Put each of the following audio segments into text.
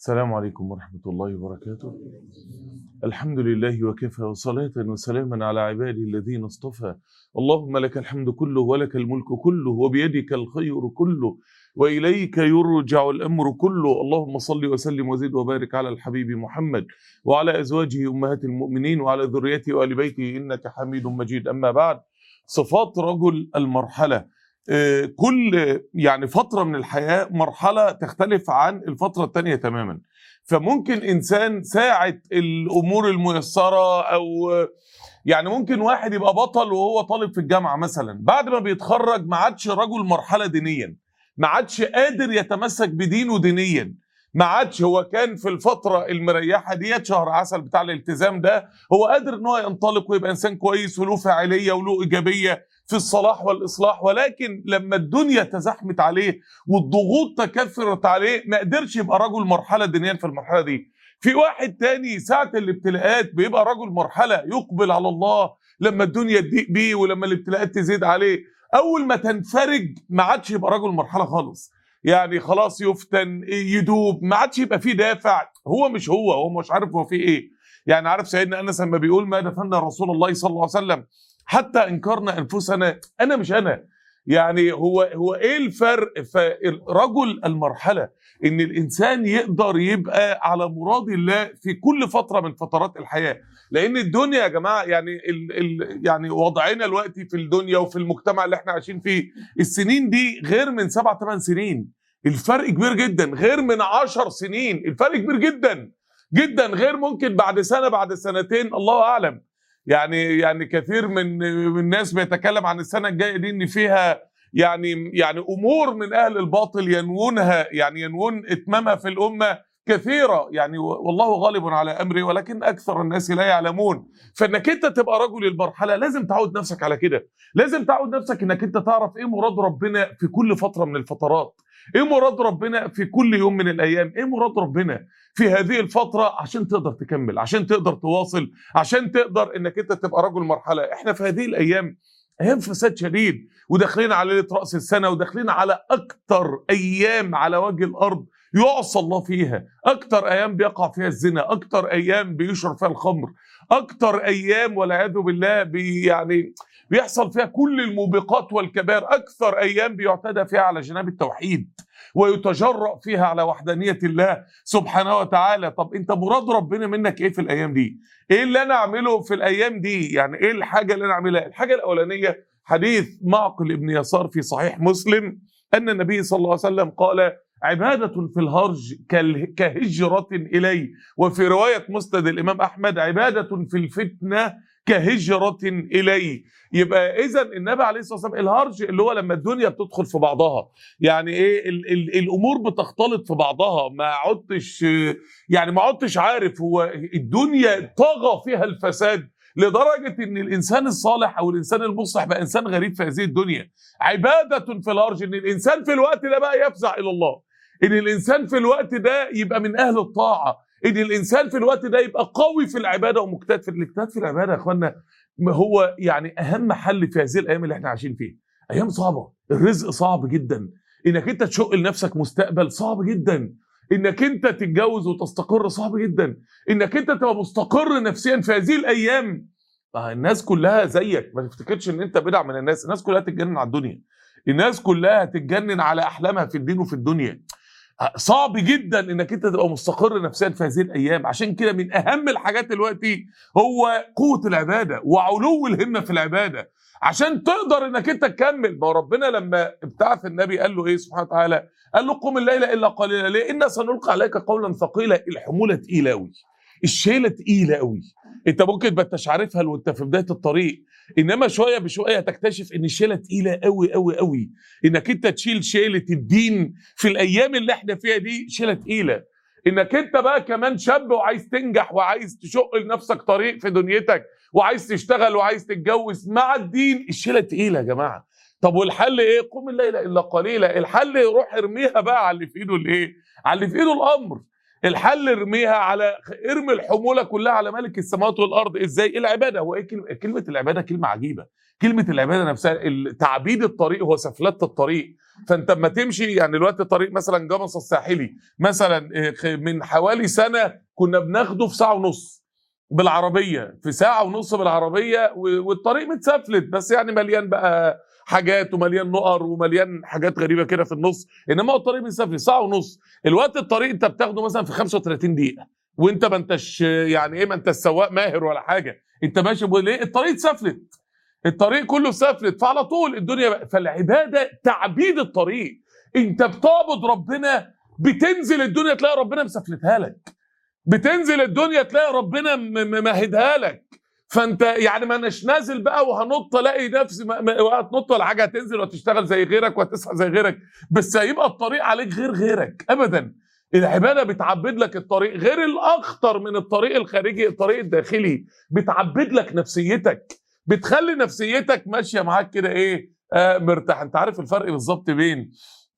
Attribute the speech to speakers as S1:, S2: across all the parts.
S1: السلام عليكم ورحمة الله وبركاته الحمد لله وكفى وصلاة وسلاما على عبادي الذين اصطفى اللهم لك الحمد كله ولك الملك كله وبيدك الخير كله وإليك يرجع الأمر كله اللهم صل وسلم وزد وبارك على الحبيب محمد وعلى أزواجه أمهات المؤمنين وعلى ذريته وآل بيته إنك حميد مجيد أما بعد صفات رجل المرحلة آه، كل يعني فترة من الحياة مرحلة تختلف عن الفترة التانية تماما فممكن إنسان ساعة الأمور الميسرة أو يعني ممكن واحد يبقى بطل وهو طالب في الجامعة مثلا بعد ما بيتخرج ما عادش رجل مرحلة دينيا ما عادش قادر يتمسك بدينه دينيا ما عادش هو كان في الفترة المريحة ديت شهر عسل بتاع الالتزام ده هو قادر ان هو ينطلق ويبقى انسان كويس وله فاعلية وله ايجابية في الصلاح والاصلاح ولكن لما الدنيا تزحمت عليه والضغوط تكثرت عليه ما قدرش يبقى رجل مرحلة دينيا في المرحلة دي في واحد تاني ساعة الابتلاءات بيبقى رجل مرحلة يقبل على الله لما الدنيا تضيق بيه ولما الابتلاءات تزيد عليه اول ما تنفرج ما عادش يبقى رجل مرحلة خالص يعني خلاص يفتن يدوب ما عادش يبقى فيه دافع هو مش هو هو مش عارف هو فيه ايه يعني عارف سيدنا انس لما بيقول ما دفنا رسول الله صلى الله عليه وسلم حتى انكرنا انفسنا انا مش انا يعني هو هو ايه الفرق فرجل المرحله ان الانسان يقدر يبقى على مراد الله في كل فتره من فترات الحياه لان الدنيا يا جماعه يعني ال ال يعني وضعنا دلوقتي في الدنيا وفي المجتمع اللي احنا عايشين فيه السنين دي غير من سبع ثمان سنين الفرق كبير جدا غير من عشر سنين الفرق كبير جدا جدا غير ممكن بعد سنه بعد سنتين الله اعلم يعني يعني كثير من من الناس بيتكلم عن السنه الجايه دي ان فيها يعني يعني امور من اهل الباطل ينوونها يعني ينوون اتمامها في الامه كثيره يعني والله غالب على امره ولكن اكثر الناس لا يعلمون فانك انت تبقى رجل المرحله لازم تعود نفسك على كده لازم تعود نفسك انك انت تعرف ايه مراد ربنا في كل فتره من الفترات ايه مراد ربنا في كل يوم من الايام ايه مراد ربنا في هذه الفتره عشان تقدر تكمل عشان تقدر تواصل عشان تقدر انك انت تبقى رجل مرحله احنا في هذه الايام ايام فساد شديد وداخلين على ليله راس السنه وداخلين على اكتر ايام على وجه الارض يعصى الله فيها اكتر ايام بيقع فيها الزنا اكتر ايام بيشرب فيها الخمر اكتر ايام والعياذ بالله بي يعني بيحصل فيها كل الموبقات والكبائر اكثر ايام بيعتدى فيها على جناب التوحيد ويتجرأ فيها على وحدانية الله سبحانه وتعالى طب انت مراد ربنا منك ايه في الايام دي ايه اللي انا اعمله في الايام دي يعني ايه الحاجة اللي انا اعملها الحاجة الاولانية حديث معقل ابن يسار في صحيح مسلم ان النبي صلى الله عليه وسلم قال عبادة في الهرج كهجرة إلي وفي رواية مسند الإمام أحمد عبادة في الفتنة كهجرة إلي يبقى إذا النبي عليه الصلاة والسلام الهرج اللي هو لما الدنيا بتدخل في بعضها يعني إيه ال ال الأمور بتختلط في بعضها ما عدتش يعني ما عدتش عارف هو الدنيا طغى فيها الفساد لدرجة ان الانسان الصالح او الانسان المصلح بقى انسان غريب في هذه الدنيا عبادة في الارج ان الانسان في الوقت ده بقى يفزع الى الله ان الانسان في الوقت ده يبقى من اهل الطاعة ان الانسان في الوقت ده يبقى قوي في العبادة ومجتهد في الاجتهاد في العبادة يا اخوانا ما هو يعني اهم حل في هذه الايام اللي احنا عايشين فيها ايام صعبة الرزق صعب جدا انك انت تشق لنفسك مستقبل صعب جدا انك انت تتجوز وتستقر صعب جدا انك انت تبقى مستقر نفسيا في هذه الايام الناس كلها زيك ما تفتكرش ان انت بدع من الناس الناس كلها تتجنن على الدنيا الناس كلها تتجنن على احلامها في الدين وفي الدنيا صعب جدا انك انت تبقى مستقر نفسيا في هذه الايام عشان كده من اهم الحاجات دلوقتي هو قوه العباده وعلو الهمه في العباده عشان تقدر انك انت تكمل ما ربنا لما ابتعث النبي قال له ايه سبحانه وتعالى قال له قم الليل الا قليلا ليه ان سنلقي عليك قولا ثقيلا الحموله تقيله قوي الشيله تقيله قوي انت ممكن ما انتش عارفها وانت في بدايه الطريق انما شويه بشويه هتكتشف ان الشيله تقيله قوي قوي قوي انك انت تشيل شيله الدين في الايام اللي احنا فيها دي شيله تقيله انك انت بقى كمان شاب وعايز تنجح وعايز تشق لنفسك طريق في دنيتك وعايز تشتغل وعايز تتجوز مع الدين الشيله تقيله يا جماعه طب والحل ايه قوم الليل الا قليلا الحل روح ارميها بقى على اللي في ايده الايه على اللي في ايده الامر الحل ارميها على ارمي الحموله كلها على ملك السماوات والارض ازاي العباده هو ايه كلمه كلمه العباده كلمه عجيبه كلمه العباده نفسها ال- تعبيد الطريق هو سفلته الطريق فانت اما تمشي يعني دلوقتي الطريق مثلا جمص الساحلي مثلا إيه، خ- من حوالي سنه كنا بناخده في ساعه ونص بالعربيه في ساعه ونص بالعربيه و- والطريق متسفلت بس يعني مليان بقى حاجات ومليان نقر ومليان حاجات غريبه كده في النص انما هو الطريق متسفلت ساعه ونص الوقت الطريق انت بتاخده مثلا في 35 دقيقه وانت ما انتش يعني ايه ما انت السواق ماهر ولا حاجه انت ماشي بقول ليه الطريق اتسفلت الطريق كله سفلت فعلى طول الدنيا بقى فالعباده تعبيد الطريق انت بتعبد ربنا بتنزل الدنيا تلاقي ربنا مسفلتها لك بتنزل الدنيا تلاقي ربنا م- م- مهدها لك فانت يعني ما اناش نازل بقى وهنط الاقي نفسي ما- ما- هتنط ولا حاجه هتنزل وتشتغل زي غيرك وهتسعى زي غيرك بس هيبقى الطريق عليك غير غيرك ابدا العباده بتعبد لك الطريق غير الاخطر من الطريق الخارجي الطريق الداخلي بتعبد لك نفسيتك بتخلي نفسيتك ماشيه معاك كده ايه آه مرتاح انت عارف الفرق بالظبط بين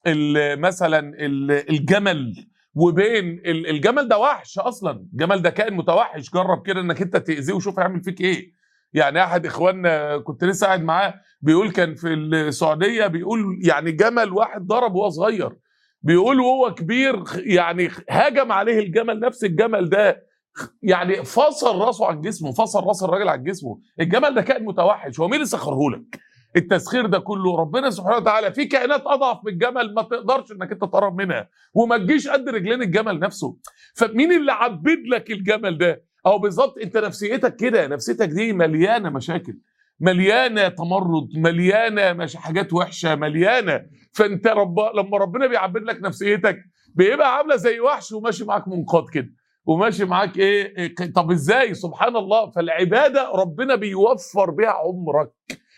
S1: ال- مثلا ال- الجمل وبين ال- الجمل ده وحش اصلا الجمل ده كائن متوحش جرب كده انك انت تاذيه وشوف هيعمل فيك ايه يعني احد اخواننا كنت لسه قاعد معاه بيقول كان في السعوديه بيقول يعني جمل واحد ضرب وهو صغير بيقول وهو كبير يعني هاجم عليه الجمل نفس الجمل ده يعني فصل راسه عن جسمه فصل راس الراجل عن جسمه الجمل ده كائن متوحش هو مين اللي سخره لك التسخير ده كله ربنا سبحانه وتعالى في كائنات اضعف من الجمل ما تقدرش انك انت تقرب منها وما تجيش قد رجلين الجمل نفسه فمين اللي عبد لك الجمل ده او بالظبط انت نفسيتك كده نفسيتك دي مليانه مشاكل مليانه تمرد مليانه مش حاجات وحشه مليانه فانت رب لما ربنا بيعبد لك نفسيتك بيبقى عامله زي وحش وماشي معاك منقاد كده وماشي معاك ايه إيه، طب ازاي سبحان الله فالعباده ربنا بيوفر بيها عمرك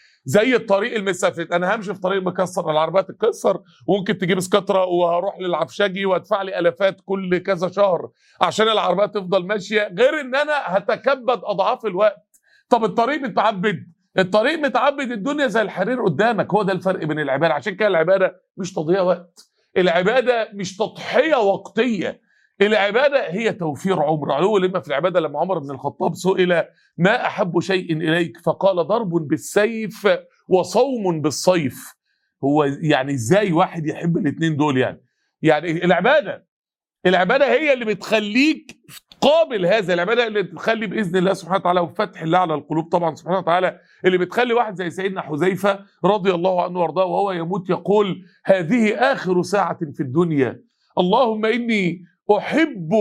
S1: زي الطريق المسافت انا همشي في طريق مكسر العربيات تتكسر وممكن تجيب سكاتره وهروح للعفشجي وادفع لي الافات كل كذا شهر عشان العربيات تفضل ماشيه غير ان انا هتكبد اضعاف الوقت طب الطريق متعبد الطريق متعبد الدنيا زي الحرير قدامك هو ده الفرق بين العباده عشان كده العباده مش تضييع وقت العباده مش تضحيه وقتيه العباده هي توفير عمر علو لما في العباده لما عمر بن الخطاب سئل ما احب شيء اليك فقال ضرب بالسيف وصوم بالصيف هو يعني ازاي واحد يحب الاثنين دول يعني يعني العباده العباده هي اللي بتخليك قابل هذا العباده اللي بتخلي باذن الله سبحانه وتعالى وفتح الله على القلوب طبعا سبحانه وتعالى اللي بتخلي واحد زي سيدنا حذيفه رضي الله عنه وارضاه وهو يموت يقول هذه اخر ساعه في الدنيا اللهم اني احب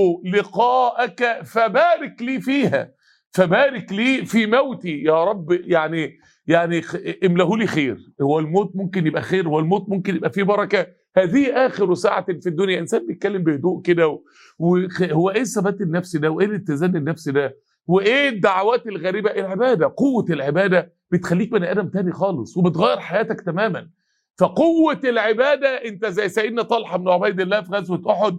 S1: لقاءك فبارك لي فيها فبارك لي في موتي يا رب يعني يعني خ- املاه لي خير هو الموت ممكن يبقى خير هو الموت ممكن يبقى فيه بركه هذه اخر ساعه في الدنيا انسان بيتكلم بهدوء كده و- وهو ايه الثبات النفسي ده وايه الاتزان النفسي ده وايه الدعوات الغريبه العباده قوه العباده بتخليك بني ادم تاني خالص وبتغير حياتك تماما فقوه العباده انت زي سيدنا طلحه بن عبيد الله في غزوه احد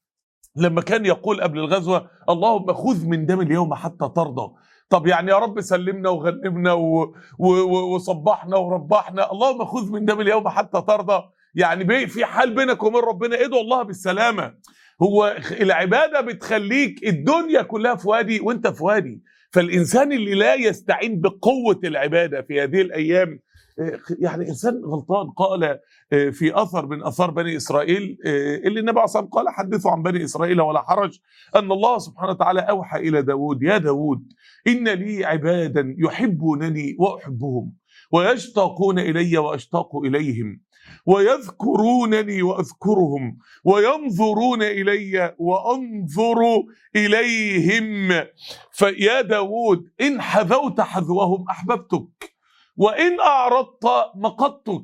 S1: لما كان يقول قبل الغزوه اللهم خذ من دم اليوم حتى ترضى طب يعني يا رب سلمنا وغنمنا و... و... و... وصبحنا وربحنا اللهم خذ من دم اليوم حتى ترضى يعني بي في حال بينك وبين ربنا ادعو الله بالسلامه هو العباده بتخليك الدنيا كلها في وادي وانت في وادي فالانسان اللي لا يستعين بقوه العباده في هذه الايام يعني انسان غلطان قال في اثر من اثار بني اسرائيل اللي النبي عليه الصلاه والسلام قال حدثوا عن بني اسرائيل ولا حرج ان الله سبحانه وتعالى اوحى الى داود يا داود ان لي عبادا يحبونني واحبهم ويشتاقون الي واشتاق اليهم ويذكرونني واذكرهم وينظرون الي وانظر اليهم فيا داود ان حذوت حذوهم احببتك وان اعرضت مقتك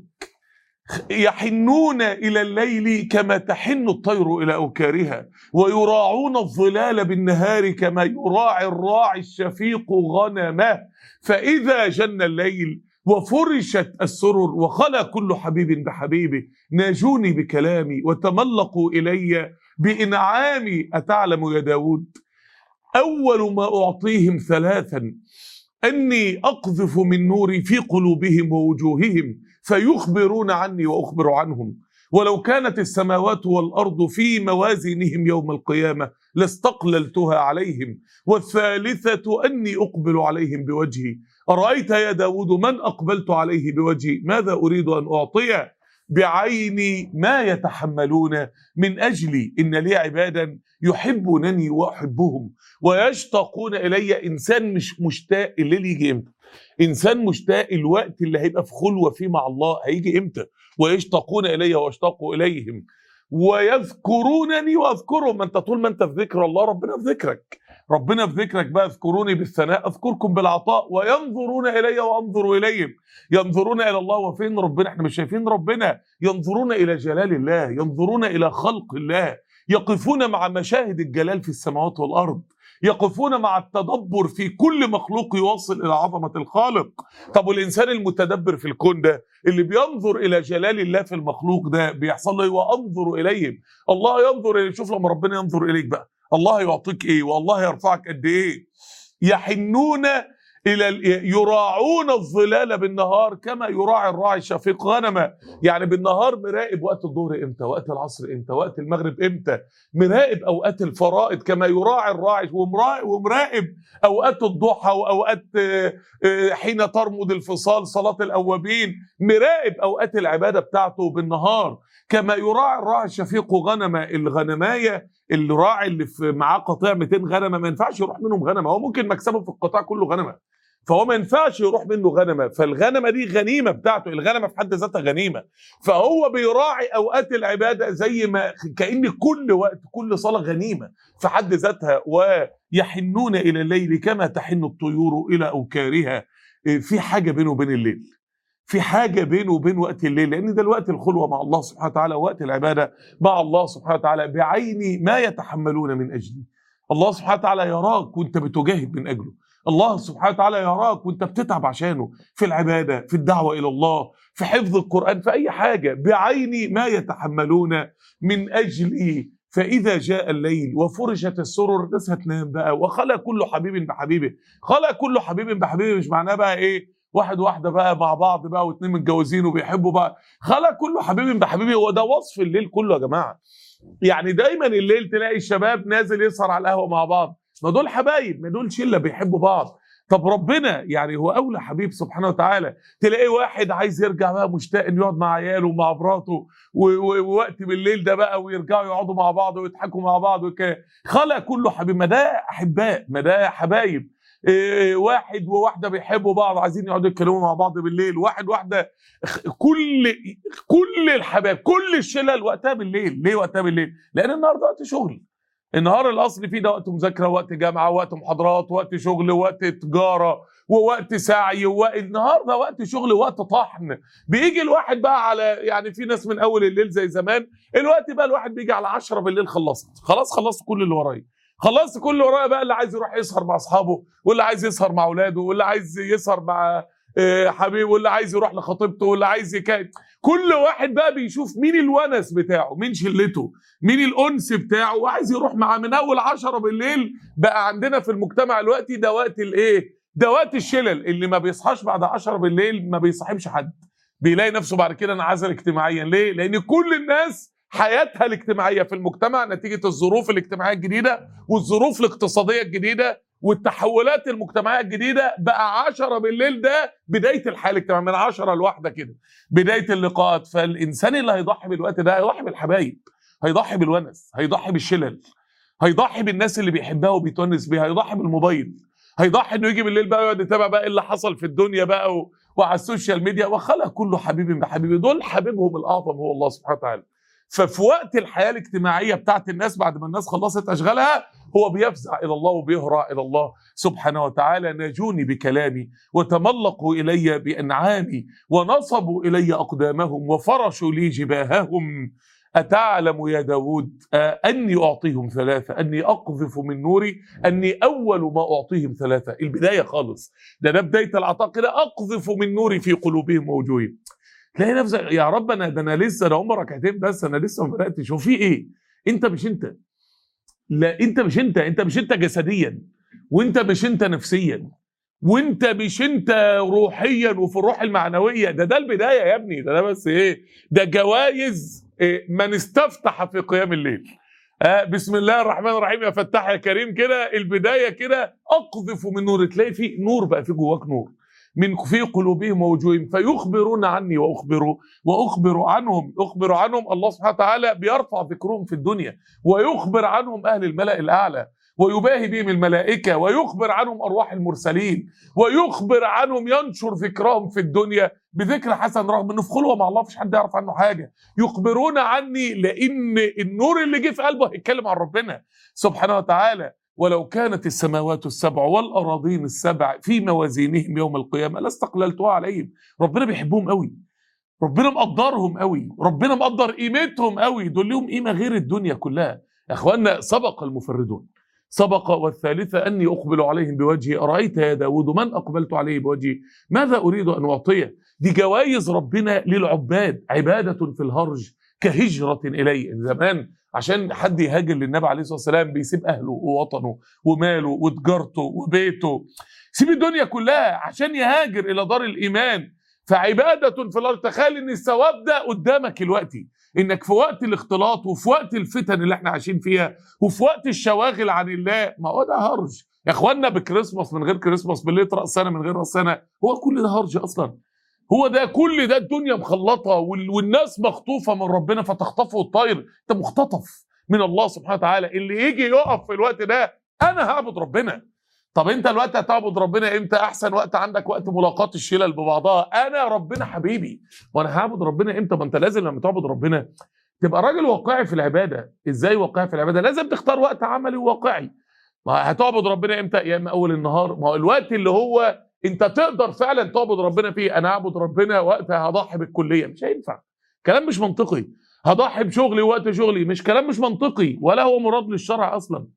S1: يحنون الى الليل كما تحن الطير الى اوكارها ويراعون الظلال بالنهار كما يراعي الراعي الشفيق غنمه فاذا جن الليل وفرشت السرر وخلى كل حبيب بحبيبه ناجوني بكلامي وتملقوا الي بانعامي اتعلم يا داود اول ما اعطيهم ثلاثا اني اقذف من نوري في قلوبهم ووجوههم فيخبرون عني واخبر عنهم ولو كانت السماوات والأرض في موازينهم يوم القيامة لاستقللتها عليهم والثالثة أني أقبل عليهم بوجهي أرأيت يا داود من أقبلت عليه بوجهي ماذا أريد أن أعطيه بعيني ما يتحملون من أجلي إن لي عبادا يحبونني وأحبهم ويشتاقون إلي إنسان مش مشتاق الليل يجي إمتى إنسان مشتاق الوقت اللي هيبقى في خلوة فيه مع الله هيجي إمتى ويشتاقون إلي واشتاق إليهم ويذكرونني واذكرهم ما انت طول ما انت في ذكر الله ربنا في ذكرك ربنا في ذكرك بقى اذكروني بالثناء اذكركم بالعطاء وينظرون الي وانظر اليهم ينظرون الى الله وفين ربنا احنا مش شايفين ربنا ينظرون الى جلال الله ينظرون الى خلق الله يقفون مع مشاهد الجلال في السماوات والارض يقفون مع التدبر في كل مخلوق يوصل الى عظمه الخالق طب والانسان المتدبر في الكون ده اللي بينظر الى جلال الله في المخلوق ده بيحصل له وانظر اليهم الله ينظر اليه شوف لما ربنا ينظر اليك بقى الله يعطيك ايه والله يرفعك قد ايه يحنون الى ال- يراعون الظلال بالنهار كما يراعي الراعي الشفيق غنمه يعني بالنهار مراقب وقت الظهر امتى وقت العصر امتى وقت المغرب امتى مراقب اوقات الفرائض كما يراعي الراعي ومراقب, ومراقب اوقات الضحى واوقات آه، آه، حين ترمض الفصال صلاه الاوابين مراقب اوقات العباده بتاعته بالنهار كما يراعي الراعي الشفيق غنمه الغنمايه الراعي اللي في معاه قطيع 200 غنمه ما ينفعش يروح منهم غنمه هو ممكن مكسبه في القطاع كله غنمه فهو ما ينفعش يروح منه غنمه فالغنمه دي غنيمه بتاعته الغنمه في حد ذاتها غنيمه فهو بيراعي اوقات العباده زي ما كان كل وقت كل صلاه غنيمه في حد ذاتها ويحنون الى الليل كما تحن الطيور الى اوكارها إيه، في حاجه بينه وبين الليل في حاجه بينه وبين وقت الليل لان ده الوقت الخلوه مع الله سبحانه وتعالى وقت العباده مع الله سبحانه وتعالى بعين ما يتحملون من اجلي الله سبحانه وتعالى يراك وانت بتجاهد من اجله الله سبحانه وتعالى يراك وانت بتتعب عشانه في العباده في الدعوه الى الله في حفظ القران في اي حاجه بعين ما يتحملون من اجلي فاذا جاء الليل وفرشت السرر الناس هتنام بقى وخلى كل حبيب بحبيبه خلى كل حبيب بحبيبه مش معناه بقى ايه واحد واحده بقى مع بعض بقى واثنين متجوزين وبيحبوا بقى خلى كل حبيب بحبيبه هو ده وصف الليل كله يا جماعه يعني دايما الليل تلاقي الشباب نازل يسهر على القهوه مع بعض ما دول حبايب ما دول شله بيحبوا بعض طب ربنا يعني هو اولى حبيب سبحانه وتعالى تلاقي واحد عايز يرجع بقى مشتاق انه يقعد مع عياله ومع مراته و- و- ووقت بالليل ده بقى ويرجعوا يقعدوا مع بعض ويضحكوا مع بعض وكده خلق كله حبيب ما ده احباء ما ده حبايب إيه، واحد وواحده بيحبوا بعض عايزين يقعدوا يتكلموا مع بعض بالليل واحد واحده خ- كل كل الحبايب كل الشلل وقتها بالليل ليه وقتها بالليل لان النهارده وقت شغل النهار الاصلي فيه ده وقت مذاكره وقت جامعه وقت محاضرات وقت شغل وقت تجاره ووقت سعي ووقت النهارده وقت شغل وقت طحن بيجي الواحد بقى على يعني في ناس من اول الليل زي زمان الوقت بقى الواحد بيجي على 10 بالليل خلصت خلاص خلصت كل اللي ورايا خلصت كل اللي ورايا بقى اللي عايز يروح يسهر مع اصحابه واللي عايز يسهر مع اولاده واللي عايز يسهر مع آه، حبيبه واللي عايز يروح لخطيبته واللي عايز يكاين كل واحد بقى بيشوف مين الونس بتاعه مين شلته مين الانس بتاعه وعايز يروح معاه من اول 10 بالليل بقى عندنا في المجتمع الوقتي ده وقت الايه ده وقت الشلل اللي ما بيصحاش بعد 10 بالليل ما بيصاحبش حد بيلاقي نفسه بعد كده انعزل اجتماعيا ليه لان كل الناس حياتها الاجتماعيه في المجتمع نتيجه الظروف الاجتماعيه الجديده والظروف الاقتصاديه الجديده والتحولات المجتمعيه الجديده بقى 10 بالليل ده بدايه الحياه الاجتماعيه من 10 لواحده كده بدايه اللقاءات فالانسان اللي هيضحي بالوقت ده هيضحي بالحبايب هيضحي بالونس هيضحي بالشلل هيضحي بالناس اللي بيحبها وبيتونس بيها هيضحي بالموبايل هيضحي انه يجي بالليل بقى يقعد يتابع بقى ايه اللي حصل في الدنيا بقى و... وعلى السوشيال ميديا وخلق كل حبيب بحبيبه دول حبيبهم الاعظم هو الله سبحانه وتعالى ففي وقت الحياه الاجتماعيه بتاعت الناس بعد ما الناس خلصت اشغالها هو بيفزع الى الله وبيهرع الى الله سبحانه وتعالى ناجوني بكلامي وتملقوا الي بانعامي ونصبوا الي اقدامهم وفرشوا لي جباههم أتعلم يا داود آه، أني أعطيهم ثلاثة أني أقذف من نوري أني أول ما أعطيهم ثلاثة البداية خالص ده ده بداية العطاء كده أقذف من نوري في قلوبهم ووجوههم تلاقي نفسك يا رب أنا ده أنا لسه ده هم ركعتين بس أنا لسه ما بدأتش هو في إيه؟ أنت مش أنت لا أنت مش أنت أنت مش أنت جسديا وأنت مش أنت نفسيا وانت مش انت روحيا وفي الروح المعنويه ده ده البدايه يا ابني ده ده بس ايه ده جوائز إيه، من استفتح في قيام الليل آه بسم الله الرحمن الرحيم يا فتاح يا كريم كده البدايه كده اقذف من نور تلاقي في نور بقى في جواك نور من في قلوبهم ووجوههم فيخبرون عني واخبروا واخبر عنهم اخبر عنهم الله سبحانه وتعالى بيرفع ذكرهم في الدنيا ويخبر عنهم اهل الملأ الاعلى ويباهي بهم الملائكه ويخبر عنهم ارواح المرسلين ويخبر عنهم ينشر ذكرهم في الدنيا بذكر حسن رغم انه في خلوه مع الله مفيش حد يعرف عنه حاجه يخبرون عني لان النور اللي جه في قلبه هيتكلم عن ربنا سبحانه وتعالى ولو كانت السماوات السبع والأراضين السبع في موازينهم يوم القيامة لاستقللتها عليهم ربنا بيحبهم قوي ربنا مقدرهم قوي ربنا مقدر قيمتهم قوي دول لهم قيمة غير الدنيا كلها يا اخوانا سبق المفردون سبق والثالثة أني أقبل عليهم بوجهي أرأيت يا داود من أقبلت عليه بوجهي ماذا أريد أن أعطيه دي جوائز ربنا للعباد عبادة في الهرج كهجرة إليه زمان عشان حد يهاجر للنبي عليه الصلاه والسلام بيسيب اهله ووطنه وماله وتجارته وبيته سيب الدنيا كلها عشان يهاجر الى دار الايمان فعباده في الارض تخيل ان الثواب ده قدامك دلوقتي انك في وقت الاختلاط وفي وقت الفتن اللي احنا عايشين فيها وفي وقت الشواغل عن الله ما هو ده هرج يا اخوانا بكريسماس من غير كريسماس بليله راس سنه من غير راس سنه هو كل ده هرج اصلا هو ده كل ده الدنيا مخلطه وال- والناس مخطوفه من ربنا فتخطفه الطير انت مختطف من الله سبحانه وتعالى اللي يجي يقف في الوقت ده انا هعبد ربنا طب انت الوقت هتعبد ربنا امتى احسن وقت عندك وقت ملاقات الشلل ببعضها انا ربنا حبيبي وانا هعبد ربنا امتى ما انت لازم لما تعبد ربنا تبقى راجل واقعي في العباده ازاي واقعي في العباده لازم تختار وقت عملي وواقعي ما هتعبد ربنا امتى يا اما اول النهار ما هو الوقت اللي هو انت تقدر فعلا تعبد ربنا فيه انا اعبد ربنا وقتها هضحي بالكليه مش هينفع كلام مش منطقي هضحي بشغلي وقت شغلي مش كلام مش منطقي ولا هو مراد للشرع اصلا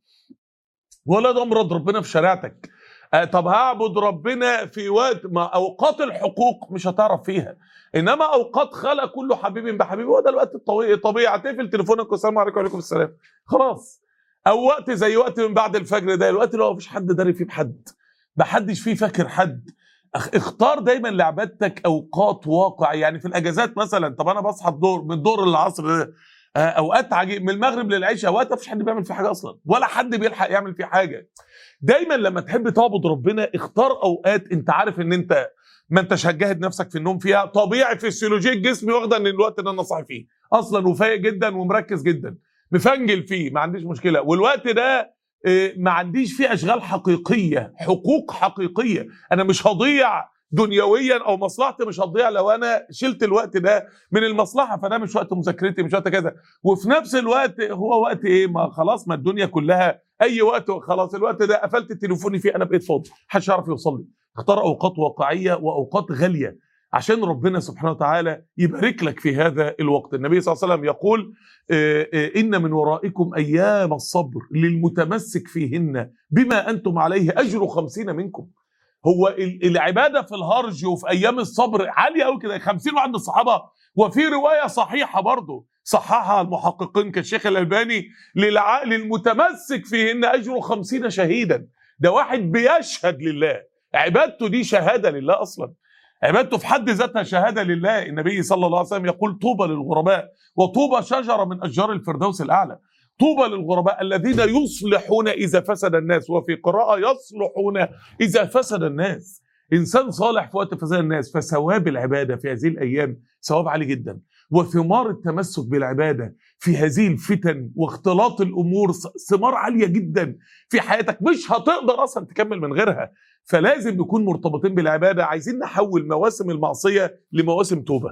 S1: ولا ده مراد ربنا في شريعتك آه طب هعبد ربنا في وقت ما اوقات الحقوق مش هتعرف فيها انما اوقات خلق كله حبيب بحبيب هو ده الوقت الطبيعي الطبيعي هتقفل تليفونك والسلام عليكم وعليكم السلام خلاص او وقت زي وقت من بعد الفجر ده الوقت اللي هو مفيش حد داري فيه بحد محدش فيه فاكر حد أخ- اختار دايما لعبادتك اوقات واقع يعني في الاجازات مثلا طب انا بصحى الظهر من الظهر للعصر ده آه، اوقات عجيب من المغرب للعشاء اوقات مفيش حد بيعمل فيه حاجه اصلا ولا حد بيلحق يعمل فيه حاجه دايما لما تحب تعبد ربنا اختار اوقات انت عارف ان انت ما انتش هتجاهد نفسك في النوم فيها طبيعي فسيولوجيه جسمي واخده ان الوقت اللي انا صاحي فيه اصلا وفايق جدا ومركز جدا مفنجل فيه ما عنديش مشكله والوقت ده آه، ما عنديش فيه اشغال حقيقيه حقوق حقيقيه انا مش هضيع دنيويا او مصلحتي مش هتضيع لو انا شلت الوقت ده من المصلحه فده مش وقت مذاكرتي مش وقت كذا وفي نفس الوقت هو وقت ايه ما خلاص ما الدنيا كلها اي وقت خلاص الوقت ده قفلت تليفوني فيه انا بقيت فاضي محدش يعرف يوصل لي اختار اوقات واقعيه واوقات غاليه عشان ربنا سبحانه وتعالى يبارك لك في هذا الوقت النبي صلى الله عليه وسلم يقول آه، آه، إن من ورائكم أيام الصبر للمتمسك فيهن بما أنتم عليه أجر خمسين منكم هو ال- العبادة في الهرج وفي أيام الصبر عالية أوي كده خمسين واحد من الصحابة وفي رواية صحيحة برضه صححها المحققين كالشيخ الألباني للع... للمتمسك فيهن أجر خمسين شهيدا ده واحد بيشهد لله عبادته دي شهادة لله أصلا عبادته في حد ذاتها شهادة لله النبي صلى الله عليه وسلم يقول طوبى للغرباء وطوبى شجرة من أشجار الفردوس الأعلى طوبى للغرباء الذين يصلحون إذا فسد الناس وفي قراءة يصلحون إذا فسد الناس إنسان صالح في وقت فساد الناس فثواب العبادة في هذه الأيام ثواب عالي جدا وثمار التمسك بالعبادة في هذه الفتن واختلاط الأمور ث- ثمار عالية جدا في حياتك مش هتقدر أصلا تكمل من غيرها فلازم نكون مرتبطين بالعبادة عايزين نحول مواسم المعصية لمواسم توبة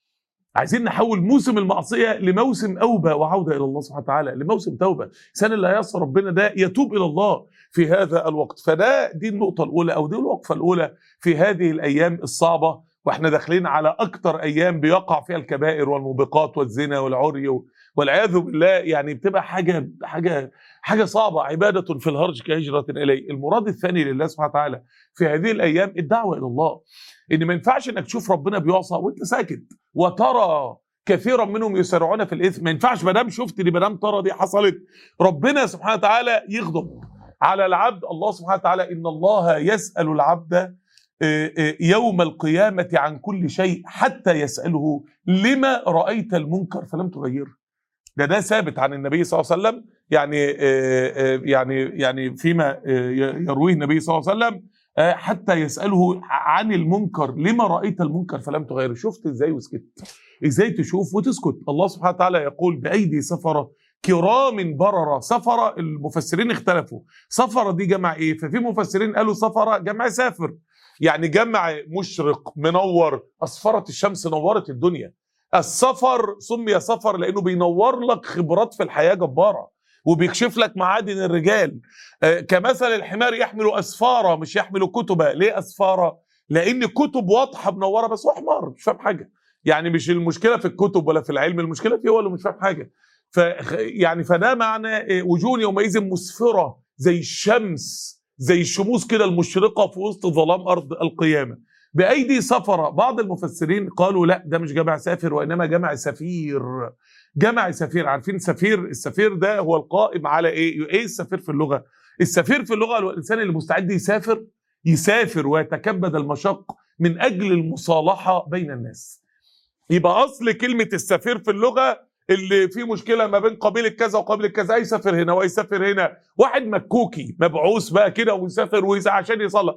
S1: عايزين نحول موسم المعصية لموسم أوبة وعودة إلى الله سبحانه وتعالى لموسم توبة سنة اللي هيصر ربنا ده يتوب إلى الله في هذا الوقت فده دي النقطة الأولى أو دي الوقفة الأولى في هذه الأيام الصعبة واحنا داخلين على أكتر أيام بيقع فيها الكبائر والموبقات والزنا والعري و- والعياذ بالله يعني بتبقى حاجة حاجة حاجة صعبة عبادة في الهرج كهجرة إليه المراد الثاني لله سبحانه وتعالى في هذه الأيام الدعوة إلى الله إن ما ينفعش إنك تشوف ربنا بيعصى وأنت ساكت وترى كثيرا منهم يسارعون في الاثم ما ينفعش ما دام شفت دي ما دام ترى دي حصلت ربنا سبحانه وتعالى يغضب على العبد الله سبحانه وتعالى ان الله يسال العبد آه، آه، يوم القيامة عن كل شيء حتى يسأله لما رأيت المنكر فلم تغيره ده ده ثابت عن النبي صلى الله عليه وسلم يعني آه، آه، يعني يعني فيما آه، يرويه النبي صلى الله عليه وسلم آه، حتى يسأله عن المنكر لما رأيت المنكر فلم تغيره شفت ازاي وسكت ازاي تشوف وتسكت الله سبحانه وتعالى يقول بأيدي سفرة كرام بررة سفرة المفسرين اختلفوا سفرة دي جمع ايه ففي مفسرين قالوا سفرة جمع سافر يعني جمع مشرق منور أصفرت الشمس نورت الدنيا السفر سمي سفر لأنه بينور لك خبرات في الحياة جبارة وبيكشف لك معادن الرجال آه، كمثل الحمار يحمل أسفارة مش يحمل كتبة ليه أسفارة لأن كتب واضحة منورة بس هو حمار مش فاهم حاجة يعني مش المشكلة في الكتب ولا في العلم المشكلة فيه هو اللي مش فاهم حاجة ف يعني فده معنى آه، وجوه يومئذ مسفرة زي الشمس زي الشموس كده المشرقة في وسط ظلام أرض القيامة بأيدي سفرة بعض المفسرين قالوا لا ده مش جمع سافر وإنما جمع سفير جمع سفير عارفين سفير السفير ده هو القائم على ايه ايه السفير في اللغة السفير في اللغة هو الإنسان اللي مستعد يسافر يسافر ويتكبد المشق من أجل المصالحة بين الناس يبقى أصل كلمة السفير في اللغة اللي فيه مشكله ما بين قبيله كذا وقبيله كذا يسافر هنا ويسافر هنا واحد مكوكي مبعوث بقى كده ويسافر ويسافر عشان يصلح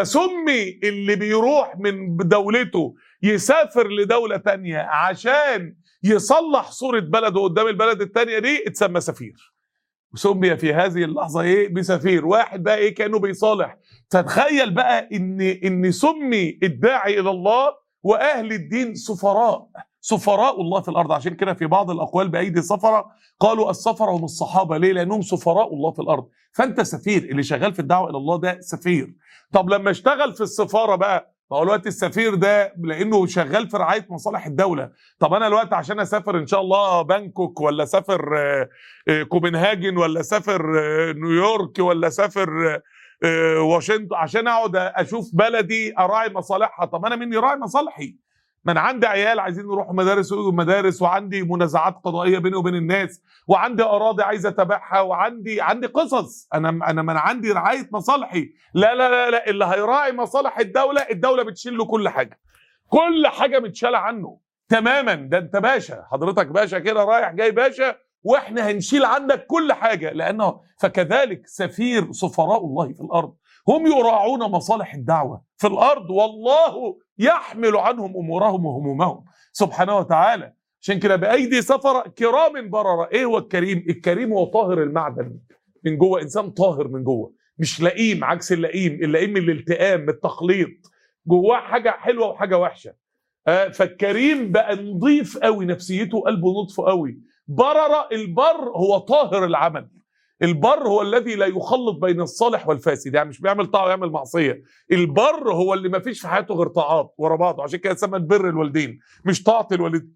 S1: فسمي اللي بيروح من دولته يسافر لدوله تانية عشان يصلح صوره بلده قدام البلد التانية دي اتسمى سفير وسمي في هذه اللحظه ايه بسفير واحد بقى ايه كانه بيصالح فتخيل بقى ان ان سمي الداعي الى الله واهل الدين سفراء سفراء الله في الارض عشان كده في بعض الاقوال بايدي سفره قالوا السفره هم الصحابه ليه لانهم سفراء الله في الارض فانت سفير اللي شغال في الدعوه الى الله ده سفير طب لما اشتغل في السفاره بقى ما هو الوقت السفير ده لانه شغال في رعايه مصالح الدوله طب انا الوقت عشان اسافر ان شاء الله بانكوك ولا اسافر آه، آه، كوبنهاجن ولا اسافر آه، نيويورك ولا اسافر آه، آه، واشنطن عشان اقعد اشوف بلدي اراعي مصالحها طب انا مني راعي مصالحي ما انا عندي عيال عايزين يروحوا مدارس ويجوا مدارس وعندي منازعات قضائيه بيني وبين الناس وعندي اراضي عايز اتابعها وعندي عندي قصص انا انا ما انا عندي رعايه مصالحي لا لا لا لا اللي هيراعي مصالح الدوله الدوله بتشيل له كل حاجه كل حاجه متشاله عنه تماما ده انت باشا حضرتك باشا كده رايح جاي باشا واحنا هنشيل عنك كل حاجه لانه فكذلك سفير سفراء الله في الارض هم يراعون مصالح الدعوه في الارض والله يحمل عنهم امورهم وهمومهم سبحانه وتعالى عشان كده بايدي سفره كرام برره ايه هو الكريم الكريم هو طاهر المعدن من جوه انسان طاهر من جوه مش لئيم عكس اللئيم اللئيم من الالتئام من التخليط جواه حاجه حلوه وحاجه وحشه آه فالكريم بقى نظيف قوي نفسيته قلبه نطف قوي برر البر هو طاهر العمل البر هو الذي لا يخلط بين الصالح والفاسد يعني مش بيعمل طاعه ويعمل معصيه البر هو اللي ما فيش في حياته غير طاعات ورا بعض عشان كده سمت بر الوالدين مش طاعه الوالدين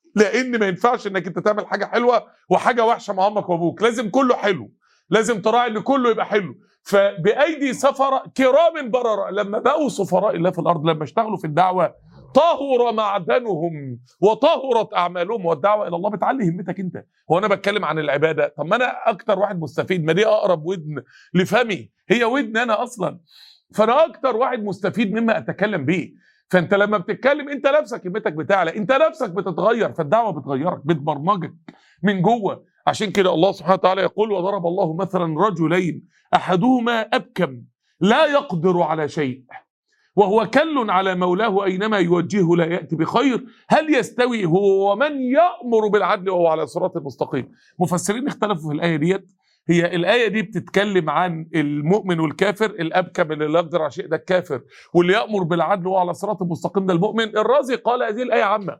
S1: لان ما ينفعش انك انت تعمل حاجه حلوه وحاجه وحشه مع امك وابوك لازم كله حلو لازم تراعي ان كله يبقى حلو فبايدي سفراء كرام بررة لما بقوا سفراء الله في الارض لما اشتغلوا في الدعوه طهر معدنهم وطهرت اعمالهم والدعوه الى الله بتعلي همتك انت هو انا بتكلم عن العباده طب ما انا اكتر واحد مستفيد ما دي اقرب ودن لفمي هي ودن انا اصلا فانا اكتر واحد مستفيد مما اتكلم به فانت لما بتتكلم انت نفسك همتك بتعلى انت نفسك بتتغير فالدعوه بتغيرك بتبرمجك من جوه عشان كده الله سبحانه وتعالى يقول وضرب الله مثلا رجلين احدهما ابكم لا يقدر على شيء وهو كل على مولاه اينما يوجهه لا ياتي بخير هل يستوي هو ومن يامر بالعدل وهو على صراط مستقيم مفسرين اختلفوا في الايه ديت هي الآية دي بتتكلم عن المؤمن والكافر الأبكم اللي لا يقدر على شيء ده الكافر واللي يأمر بالعدل وهو على صراط المستقيم ده المؤمن الرازي قال هذه الآية عامة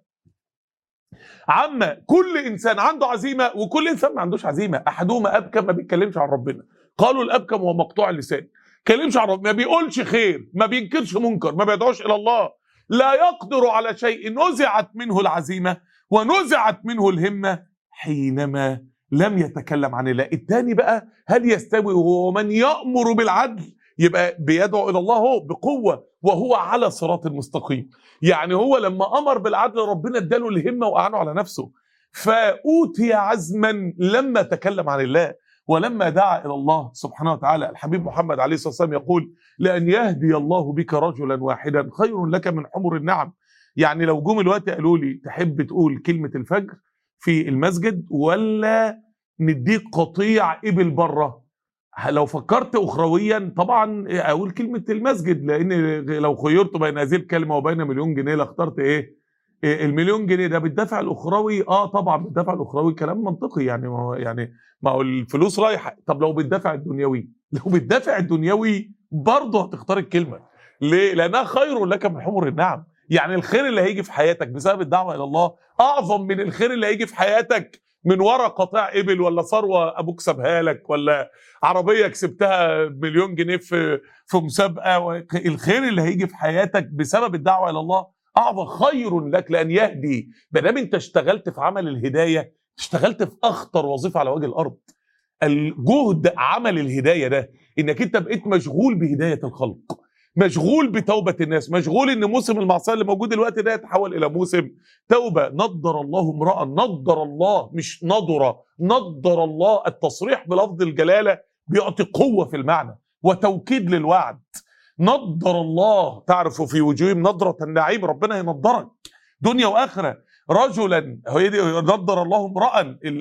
S1: عامة كل إنسان عنده عزيمة وكل إنسان ما عندوش عزيمة أحدهما أبكم ما بيتكلمش عن ربنا قالوا الأبكم هو مقطوع اللسان كلمش عن ربنا ما بيقولش خير ما بينكرش منكر ما بيدعوش إلى الله لا يقدر على شيء نزعت منه العزيمة ونزعت منه الهمة حينما لم يتكلم عن الله الثاني بقى هل يستوي هو من يأمر بالعدل يبقى بيدعو إلى الله هو بقوة وهو على صراط المستقيم يعني هو لما أمر بالعدل ربنا اداله الهمة وأعانه على نفسه فأوتي عزما لما تكلم عن الله ولما دعا الى الله سبحانه وتعالى الحبيب محمد عليه الصلاه والسلام يقول لان يهدي الله بك رجلا واحدا خير لك من حمر النعم يعني لو جم الوقت قالوا لي تحب تقول كلمه الفجر في المسجد ولا نديك قطيع ابل بره لو فكرت اخرويا طبعا اقول كلمه المسجد لان لو خيرت بين هذه الكلمه وبين مليون جنيه لاخترت ايه إيه المليون جنيه ده بالدفع الاخروي اه طبعا بالدفع الاخروي كلام منطقي يعني ما هو يعني ما هو الفلوس رايحه طب لو بالدفع الدنيوي لو بالدفع الدنيوي برضه هتختار الكلمه ليه لانها خير لك من حمر النعم يعني الخير اللي هيجي في حياتك بسبب الدعوه الى الله اعظم من الخير اللي هيجي في حياتك من ورا قطاع ابل ولا ثروه ابوك سابها لك ولا عربيه كسبتها مليون جنيه في في مسابقه الخير اللي هيجي في حياتك بسبب الدعوه الى الله اعظم خير لك لان يهدي ما دام انت اشتغلت في عمل الهدايه اشتغلت في اخطر وظيفه على وجه الارض الجهد عمل الهدايه ده انك انت بقيت مشغول بهدايه الخلق مشغول بتوبه الناس مشغول ان موسم المعصيه اللي موجود دلوقتي ده يتحول الى موسم توبه نضر الله امرا نضر الله مش نضر نضر الله التصريح بلفظ الجلاله بيعطي قوه في المعنى وتوكيد للوعد نضر الله تعرف في وجوههم نضرة النعيم ربنا ينضرك دنيا واخره رجلا هي دي نضر الله امرا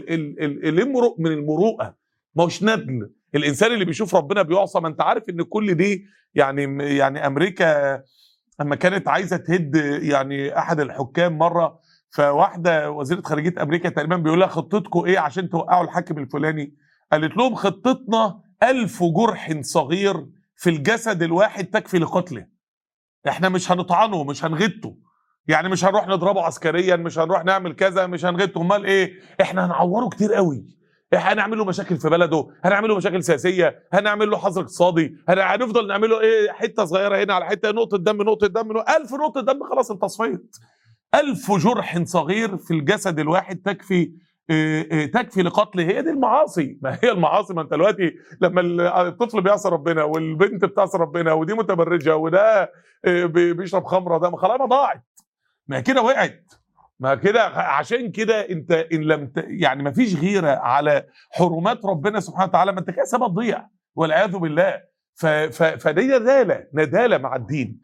S1: الامرؤ من المروءه ما هوش ندل الانسان اللي بيشوف ربنا بيعصى ما انت عارف ان كل دي يعني يعني امريكا اما كانت عايزه تهد يعني احد الحكام مره فواحده وزيره خارجيه امريكا تقريبا بيقول لها خطتكم ايه عشان توقعوا الحاكم الفلاني قالت لهم خطتنا ألف جرح صغير في الجسد الواحد تكفي لقتله احنا مش هنطعنه مش هنغته يعني مش هنروح نضربه عسكريا مش هنروح نعمل كذا مش هنغته امال ايه احنا هنعوره كتير قوي هنعمل له مشاكل في بلده هنعمل له مشاكل سياسيه هنعمل له حظر اقتصادي هنفضل نعمل له ايه حته صغيره هنا على حته نقطه دم نقطه دم ألف نقطه دم خلاص انت صفيت ألف جرح صغير في الجسد الواحد تكفي تكفي لقتل هي دي المعاصي ما هي المعاصي ما انت دلوقتي لما الطفل بيعصي ربنا والبنت بتعصي ربنا ودي متبرجه وده بيشرب خمره ده خلاص ما ضاعت ما كده وقعت ما كده عشان كده انت ان لم ت... يعني ما فيش غيره على حرمات ربنا سبحانه وتعالى ما انت كده سبب تضيع والعياذ بالله ف... ف... فدي نداله نداله مع الدين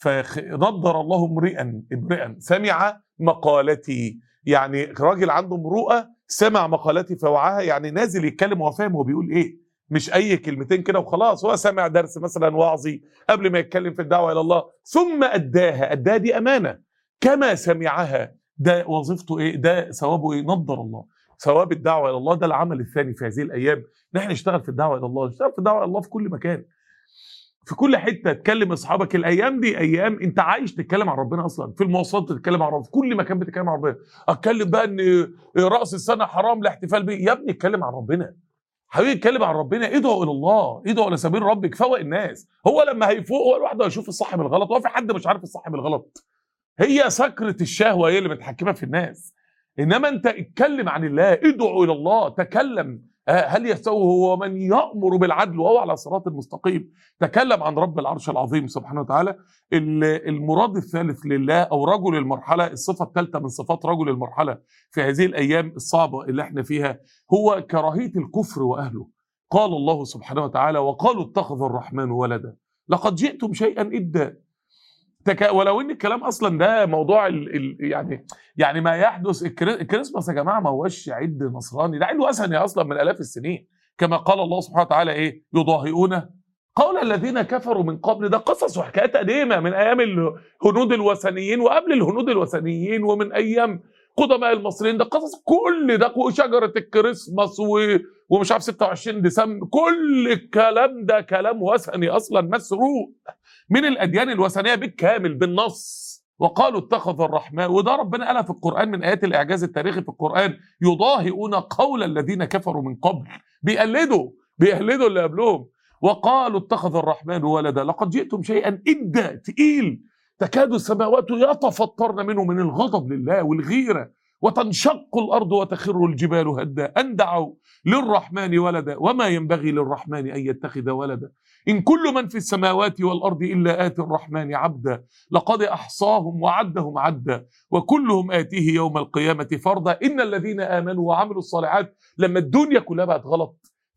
S1: فنضر الله امرئا امرئا سمع مقالتي يعني راجل عنده مروءه سمع مقالتي فوعاها يعني نازل يتكلم وهو فاهم هو بيقول ايه مش اي كلمتين كده وخلاص هو سمع درس مثلا وعظي قبل ما يتكلم في الدعوه الى الله ثم اداها اداها دي امانه كما سمعها ده وظيفته ايه ده ثوابه ايه نضر الله ثواب الدعوه الى الله ده العمل الثاني في هذه الايام ان احنا نشتغل في الدعوه الى الله نشتغل في الدعوه الى الله في كل مكان في كل حته تكلم اصحابك الايام دي ايام انت عايش تتكلم عن ربنا اصلا في المواصلات تتكلم عن ربنا في كل مكان بتتكلم عن ربنا اتكلم بقى ان راس السنه حرام الاحتفال بيه يا ابني اتكلم عن ربنا حبيبي اتكلم عن ربنا ادعوا الى الله ادعوا الى سبيل ربك فوق الناس هو لما هيفوق هو لوحده هيشوف الصح من الغلط هو في حد مش عارف الصح من الغلط هي سكرة الشهوة هي اللي متحكمة في الناس إنما أنت اتكلم عن الله ادعو إلى الله تكلم هل يستوي هو من يأمر بالعدل وهو على صراط المستقيم تكلم عن رب العرش العظيم سبحانه وتعالى المراد الثالث لله أو رجل المرحلة الصفة الثالثة من صفات رجل المرحلة في هذه الأيام الصعبة اللي احنا فيها هو كراهية الكفر وأهله قال الله سبحانه وتعالى وقالوا اتخذ الرحمن ولدا لقد جئتم شيئا إدا تك... ولو ان الكلام اصلا ده موضوع ال... ال... يعني يعني ما يحدث الكري... الكريسماس يا جماعه ما هوش عيد نصراني ده عيد وثني اصلا من الاف السنين كما قال الله سبحانه وتعالى ايه يضاهئون قول الذين كفروا من قبل ده قصص وحكايات قديمه من ايام الهنود الوثنيين وقبل الهنود الوثنيين ومن ايام قدماء المصريين ده قصص كل ده وشجره الكريسماس و... ومش عارف 26 ديسمبر كل الكلام ده كلام وثني اصلا مسروق من الاديان الوثنيه بالكامل بالنص وقالوا اتخذ الرحمن وده ربنا قالها في القران من ايات الاعجاز التاريخي في القران يضاهئون قول الذين كفروا من قبل بيقلدوا بيقلدوا اللي قبلهم وقالوا اتخذ الرحمن ولدا لقد جئتم شيئا إدا تقيل تكاد السماوات يتفطرن منه من الغضب لله والغيره وتنشق الارض وتخر الجبال هدا ان دعوا للرحمن ولدا وما ينبغي للرحمن ان يتخذ ولدا ان كل من في السماوات والارض الا اتي الرحمن عبدا لقد احصاهم وعدهم عدا وكلهم اتيه يوم القيامه فردا ان الذين امنوا وعملوا الصالحات لما الدنيا كلها بقت غلط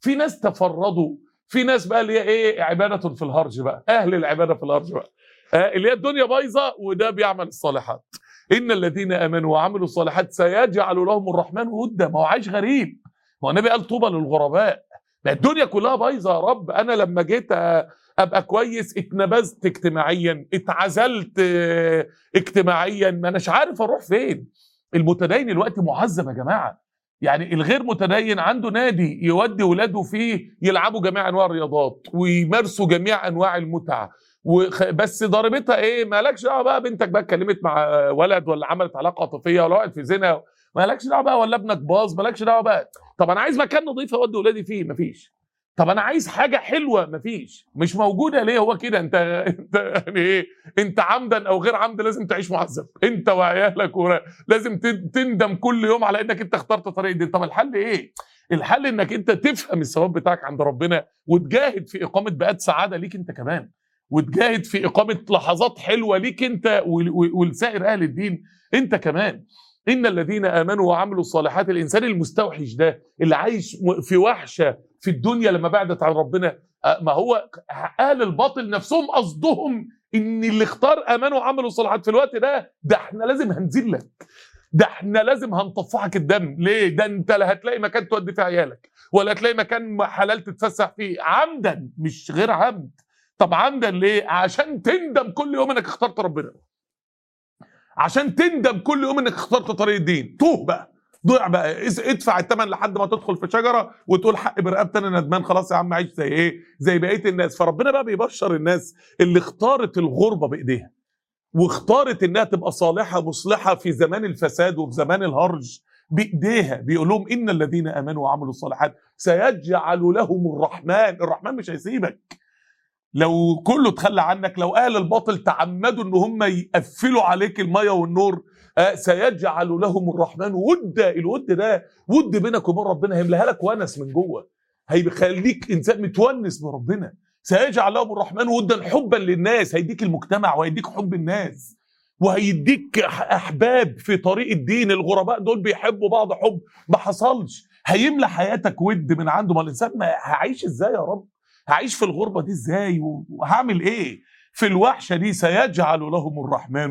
S1: في ناس تفردوا في ناس بقى اللي هي ايه عباده في الهرج بقى اهل العباده في الهرج بقى آه اللي هي الدنيا بايظه وده بيعمل الصالحات ان الذين امنوا وعملوا الصالحات سيجعل لهم الرحمن ودا ما هو عايش غريب هو النبي قال طوبى للغرباء ما الدنيا كلها بايظه يا رب انا لما جيت ابقى كويس اتنبذت اجتماعيا اتعزلت اجتماعيا ما اناش عارف اروح فين المتدين الوقت معذب يا جماعه يعني الغير متدين عنده نادي يودي ولاده فيه يلعبوا جميع انواع الرياضات ويمارسوا جميع انواع المتعه وخ... بس ضربتها ايه مالكش دعوه بقى بنتك بقى اتكلمت مع ولد ولا عملت علاقه عاطفيه ولا وقعت في زنا مالكش دعوه بقى ولا ابنك باظ مالكش دعوه بقى طب انا عايز مكان نظيف اودي ولادي فيه مفيش طب انا عايز حاجه حلوه مفيش مش موجوده ليه هو كده انت انت يعني ايه انت عمدا او غير عمدا لازم تعيش معذب انت وعيالك لازم تندم كل يوم على انك انت اخترت طريق دي طب الحل ايه الحل انك انت تفهم الثواب بتاعك عند ربنا وتجاهد في اقامه بيئات سعاده ليك انت كمان وتجاهد في اقامه لحظات حلوه ليك انت ولسائر اهل الدين انت كمان ان الذين امنوا وعملوا الصالحات الانسان المستوحش ده اللي عايش في وحشه في الدنيا لما بعدت عن ربنا ما هو اهل الباطل نفسهم قصدهم ان اللي اختار امنوا وعملوا الصالحات في الوقت ده ده احنا لازم هنزلك ده احنا لازم هنطفحك الدم ليه ده انت لا هتلاقي مكان تودي فيه عيالك ولا هتلاقي مكان حلال تتفسح فيه عمدا مش غير عمد طب عمدا ليه عشان تندم كل يوم انك اخترت ربنا عشان تندم كل يوم انك اخترت طريق الدين توه بقى ضيع بقى ادفع الثمن لحد ما تدخل في شجره وتقول حق برقبتي انا ندمان خلاص يا عم عيش زي ايه زي بقيه الناس فربنا بقى بيبشر الناس اللي اختارت الغربه بايديها واختارت انها تبقى صالحه مصلحه في زمان الفساد وفي زمان الهرج بايديها بيقول لهم ان الذين امنوا وعملوا الصالحات سيجعل لهم الرحمن الرحمن مش هيسيبك لو كله تخلى عنك لو اهل الباطل تعمدوا ان هم يقفلوا عليك الميه والنور آه سيجعل لهم الرحمن ودا الود ده ود بينك وبين ربنا هيملاها لك ونس من جوه هيخليك انسان متونس بربنا سيجعل لهم الرحمن ودا حبا للناس هيديك المجتمع وهيديك حب الناس وهيديك احباب في طريق الدين الغرباء دول بيحبوا بعض حب ما حصلش هيملى حياتك ود من عنده ما الانسان ما هعيش ازاي يا رب هعيش في الغربه دي ازاي وهعمل ايه في الوحشه دي سيجعل لهم الرحمن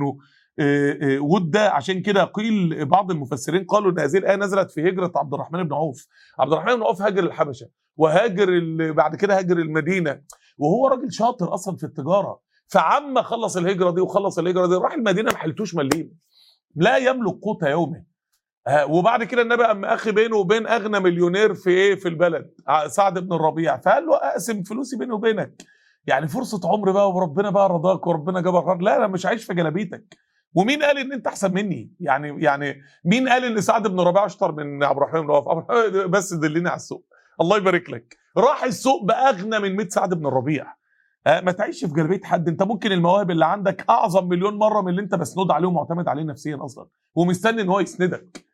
S1: ودا عشان كده قيل بعض المفسرين قالوا ان هذه الايه نزلت في هجره عبد الرحمن بن عوف عبد الرحمن بن عوف هاجر الحبشه وهاجر بعد كده هاجر المدينه وهو راجل شاطر اصلا في التجاره فعما خلص الهجره دي وخلص الهجره دي راح المدينه ما حلتوش مليم لا يملك قوت يومه وبعد كده النبي قام اخي بينه وبين اغنى مليونير في ايه في البلد سعد بن الربيع فقال له اقسم فلوسي بيني وبينك يعني فرصه عمر بقى وربنا بقى رضاك وربنا جابك لا انا مش عايش في جلابيتك ومين قال ان انت احسن مني يعني يعني مين قال ان سعد بن الربيع اشطر من عبد الرحمن بن عوف بس دلني على السوق الله يبارك لك راح السوق باغنى من 100 سعد بن الربيع ما تعيش في جلابيه حد انت ممكن المواهب اللي عندك اعظم مليون مره من اللي انت مسنود عليه ومعتمد عليه نفسيا اصلا ومستني ان هو يسندك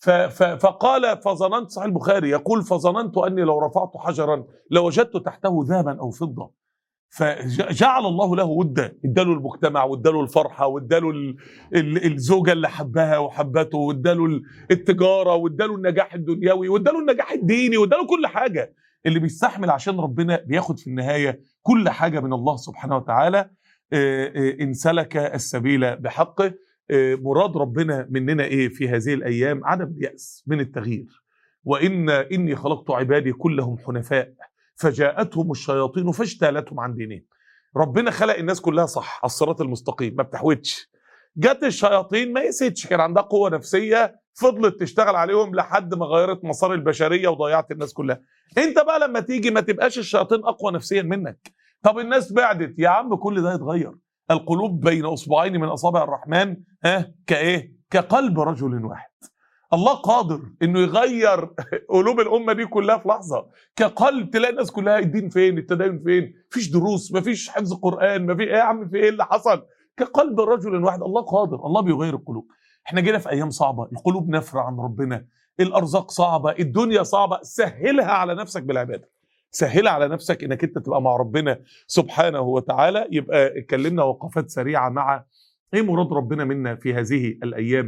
S1: فقال فظننت صحيح البخاري يقول فظننت اني لو رفعت حجرا لوجدت تحته ذهبا او فضه فجعل الله له ودا اداله المجتمع واداله الفرحه واداله الزوجه اللي حبها وحبته واداله التجاره واداله النجاح الدنيوي واداله النجاح الديني واداله كل حاجه اللي بيستحمل عشان ربنا بياخد في النهايه كل حاجه من الله سبحانه وتعالى ان سلك السبيل بحقه مراد ربنا مننا ايه في هذه الايام عدم الياس من التغيير وان اني خلقت عبادي كلهم حنفاء فجاءتهم الشياطين فاجتالتهم عن دينهم ربنا خلق الناس كلها صح على الصراط المستقيم ما بتحوتش جت الشياطين ما يسيتش كان عندها قوه نفسيه فضلت تشتغل عليهم لحد ما غيرت مسار البشريه وضيعت الناس كلها انت بقى لما تيجي ما تبقاش الشياطين اقوى نفسيا منك طب الناس بعدت يا عم كل ده يتغير القلوب بين اصبعين من اصابع الرحمن ها كايه كقلب رجل واحد الله قادر انه يغير قلوب الامه دي كلها في لحظه كقلب تلاقي الناس كلها الدين فين التدين فين مفيش دروس مفيش حفظ قران مفيش ايه يا عم في ايه اللي حصل كقلب رجل واحد الله قادر الله بيغير القلوب احنا جينا في ايام صعبه القلوب نافره عن ربنا الارزاق صعبه الدنيا صعبه سهلها على نفسك بالعباده سهلها على نفسك انك انت تبقى مع ربنا سبحانه وتعالى يبقى اتكلمنا وقفات سريعه مع ايه مراد ربنا منا في هذه الايام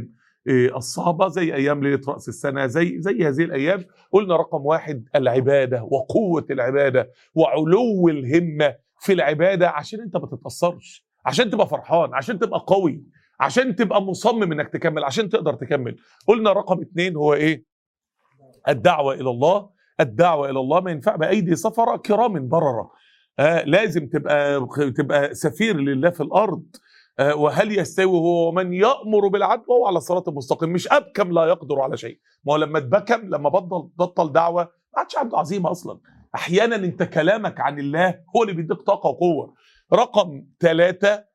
S1: إيه، الصعبة زي أيام ليلة رأس السنة زي زي هذه الأيام قلنا رقم واحد العبادة وقوة العبادة وعلو الهمة في العبادة عشان أنت ما تتأثرش عشان تبقى فرحان عشان تبقى قوي عشان تبقى مصمم انك تكمل عشان تقدر تكمل قلنا رقم اتنين هو ايه الدعوة إلى الله الدعوة إلى الله ما ينفع بأيدي سفرة كرام بررة آه لازم تبقى تبقى سفير لله في الأرض آه وهل يستوي هو ومن يأمر بالعدل وهو على صراط المستقيم مش أبكم لا يقدر على شيء ما هو لما اتبكم لما بطل بطل دعوة ما عادش عنده عزيمة أصلا أحيانا أنت كلامك عن الله هو اللي بيديك طاقة وقوة رقم ثلاثة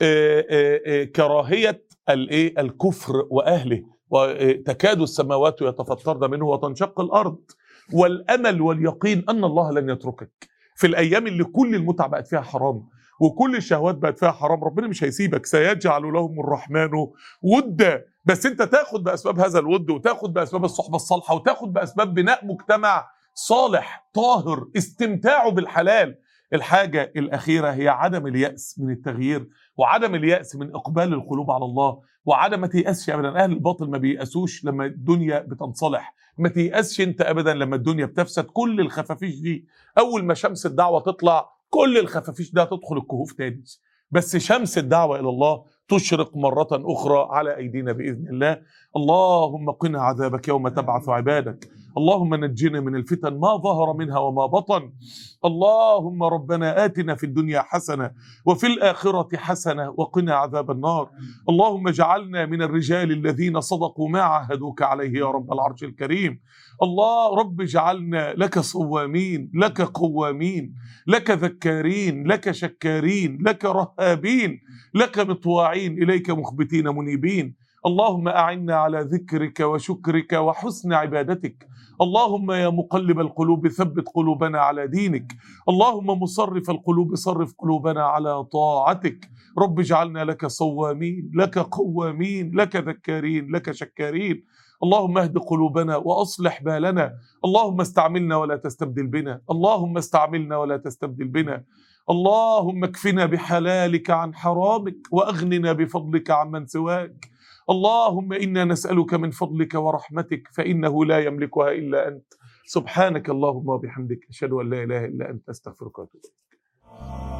S1: كراهية الايه الكفر واهله وتكاد السماوات يتفطرن منه وتنشق الارض والامل واليقين ان الله لن يتركك في الايام اللي كل المتع بقت فيها حرام وكل الشهوات بقت فيها حرام ربنا مش هيسيبك سيجعل لهم الرحمن ودا بس انت تاخد باسباب هذا الود وتاخد باسباب الصحبه الصالحه وتاخد باسباب بناء مجتمع صالح طاهر استمتاعه بالحلال الحاجة الأخيرة هي عدم اليأس من التغيير وعدم اليأس من إقبال القلوب على الله وعدم ما تيأسش أبدا أهل الباطل ما بيأسوش لما الدنيا بتنصلح ما تيأسش أنت أبدا لما الدنيا بتفسد كل الخفافيش دي أول ما شمس الدعوة تطلع كل الخفافيش ده تدخل الكهوف تاني بس شمس الدعوة إلى الله تشرق مرة أخرى على أيدينا بإذن الله اللهم قنا عذابك يوم تبعث عبادك اللهم نجنا من الفتن ما ظهر منها وما بطن اللهم ربنا آتنا في الدنيا حسنة وفي الآخرة حسنة وقنا عذاب النار اللهم اجعلنا من الرجال الذين صدقوا ما عاهدوك عليه يا رب العرش الكريم الله رب اجعلنا لك صوامين لك قوامين لك ذكارين لك شكارين لك رهابين لك مطواعين إليك مخبتين منيبين اللهم أعنا على ذكرك وشكرك وحسن عبادتك اللهم يا مقلب القلوب ثبت قلوبنا على دينك اللهم مصرف القلوب صرف قلوبنا على طاعتك رب اجعلنا لك صوامين لك قوامين لك ذكارين لك شكارين اللهم اهد قلوبنا واصلح بالنا اللهم استعملنا ولا تستبدل بنا اللهم استعملنا ولا تستبدل بنا اللهم اكفنا بحلالك عن حرامك واغننا بفضلك عمن سواك اللهم انا نسالك من فضلك ورحمتك فانه لا يملكها الا انت سبحانك اللهم وبحمدك اشهد ان لا اله الا انت استغفرك واتوب اليك